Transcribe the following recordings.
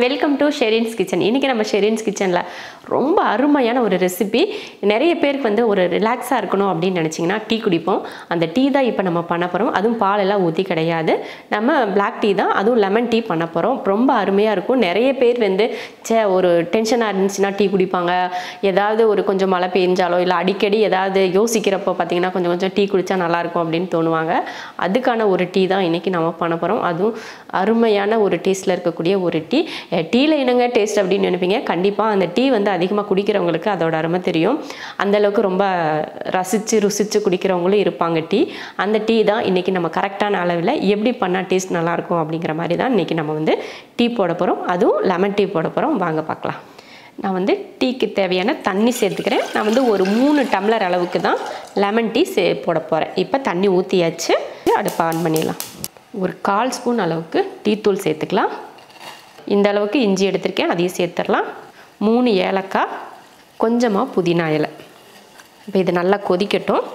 welcome to Sherin's kitchen இன்றைக்கி நம்ம ஷெரின்ஸ் கிச்சனில் ரொம்ப அருமையான ஒரு ரெசிபி நிறைய பேருக்கு வந்து ஒரு ரிலாக்ஸாக இருக்கணும் அப்படின்னு நினச்சிங்கன்னா டீ குடிப்போம் அந்த டீ தான் இப்போ நம்ம பண்ண போகிறோம் அதுவும் பாலெல்லாம் ஊற்றி கிடையாது நம்ம பிளாக் டீ தான் அதுவும் லெமன் டீ பண்ண போகிறோம் ரொம்ப அருமையாக இருக்கும் நிறைய பேர் வந்து சே ஒரு டென்ஷனாக இருந்துச்சுன்னா டீ குடிப்பாங்க ஏதாவது ஒரு கொஞ்சம் மழை பெஞ்சாலோ இல்லை அடிக்கடி ஏதாவது யோசிக்கிறப்போ பார்த்தீங்கன்னா கொஞ்சம் கொஞ்சம் டீ குடித்தா நல்லாயிருக்கும் அப்படின்னு தோணுவாங்க அதுக்கான ஒரு டீ தான் இன்றைக்கி நம்ம பண்ண போகிறோம் அதுவும் அருமையான ஒரு டேஸ்ட்டில் இருக்கக்கூடிய ஒரு டீ டீயில் என்னங்க டேஸ்ட் அப்படின்னு நினைப்பீங்க கண்டிப்பாக அந்த டீ வந்து அதிகமாக குடிக்கிறவங்களுக்கு அதோட அருமை தெரியும் அந்த அளவுக்கு ரொம்ப ரசித்து ருசித்து குடிக்கிறவங்களும் இருப்பாங்க டீ அந்த டீ தான் இன்றைக்கி நம்ம கரெக்டான அளவில் எப்படி பண்ணால் டேஸ்ட் நல்லாயிருக்கும் அப்படிங்கிற மாதிரி தான் இன்றைக்கி நம்ம வந்து டீ போட போகிறோம் அதுவும் லெமன் டீ போட போகிறோம் வாங்க பார்க்கலாம் நான் வந்து டீக்கு தேவையான தண்ணி சேர்த்துக்கிறேன் நான் வந்து ஒரு மூணு டம்ளர் அளவுக்கு தான் லெமன் டீ சே போட போகிறேன் இப்போ தண்ணி ஊற்றியாச்சு அடுப்பை ஆன் பண்ணிடலாம் ஒரு கால் ஸ்பூன் அளவுக்கு டீத்தூள் சேர்த்துக்கலாம் இந்த அளவுக்கு இஞ்சி எடுத்திருக்கேன் அதையும் சேர்த்துடலாம் மூணு ஏலக்காய் கொஞ்சமாக புதினா இலை இப்போ இது நல்லா கொதிக்கட்டும்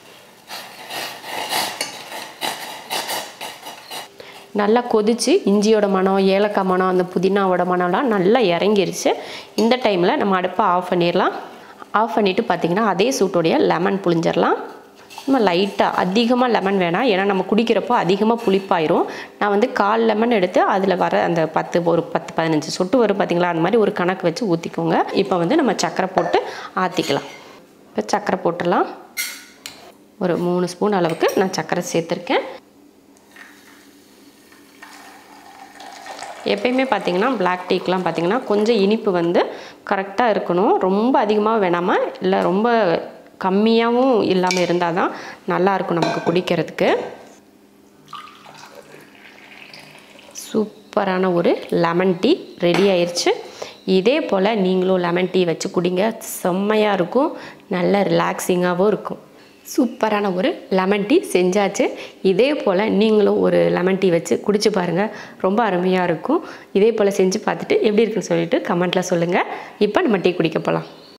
நல்லா கொதித்து இஞ்சியோட மனம் ஏலக்காய் மனம் அந்த புதினாவோட மனம்லாம் நல்லா இறங்கிருச்சு இந்த டைமில் நம்ம அடுப்பை ஆஃப் பண்ணிடலாம் ஆஃப் பண்ணிவிட்டு பார்த்திங்கன்னா அதே சூட்டோடைய லெமன் புளிஞ்சிடலாம் நம்ம லைட்டாக அதிகமாக லெமன் வேணாம் ஏன்னா நம்ம குடிக்கிறப்போ அதிகமாக புளிப்பாயிரும் நான் வந்து கால் லெமன் எடுத்து அதில் வர அந்த பத்து ஒரு பத்து பதினஞ்சு சொட்டு வரும் பார்த்திங்களா அந்த மாதிரி ஒரு கணக்கு வச்சு ஊற்றிக்கோங்க இப்போ வந்து நம்ம சர்க்கரை போட்டு ஆற்றிக்கலாம் இப்போ சர்க்கரை போட்டுடலாம் ஒரு மூணு ஸ்பூன் அளவுக்கு நான் சர்க்கரை சேர்த்துருக்கேன் எப்பயுமே பார்த்தீங்கன்னா பிளாக் டீக்கெலாம் பார்த்தீங்கன்னா கொஞ்சம் இனிப்பு வந்து கரெக்டாக இருக்கணும் ரொம்ப அதிகமாக வேணாமா இல்லை ரொம்ப கம்மியாகவும் இல்லாமல் இருந்தால் தான் நல்லாயிருக்கும் நமக்கு குடிக்கிறதுக்கு சூப்பரான ஒரு லெமன் டீ ரெடி ஆயிடுச்சு இதே போல் நீங்களும் லெமன் டீ வச்சு குடிங்க செம்மையாக இருக்கும் நல்ல ரிலாக்ஸிங்காகவும் இருக்கும் சூப்பரான ஒரு லெமன் டீ செஞ்சாச்சு இதே போல் நீங்களும் ஒரு லெமன் டீ வச்சு குடிச்சு பாருங்கள் ரொம்ப அருமையாக இருக்கும் இதே போல் செஞ்சு பார்த்துட்டு எப்படி இருக்குன்னு சொல்லிட்டு கமெண்ட்டில் சொல்லுங்கள் இப்போ நம்ம டீ குடிக்க போகலாம்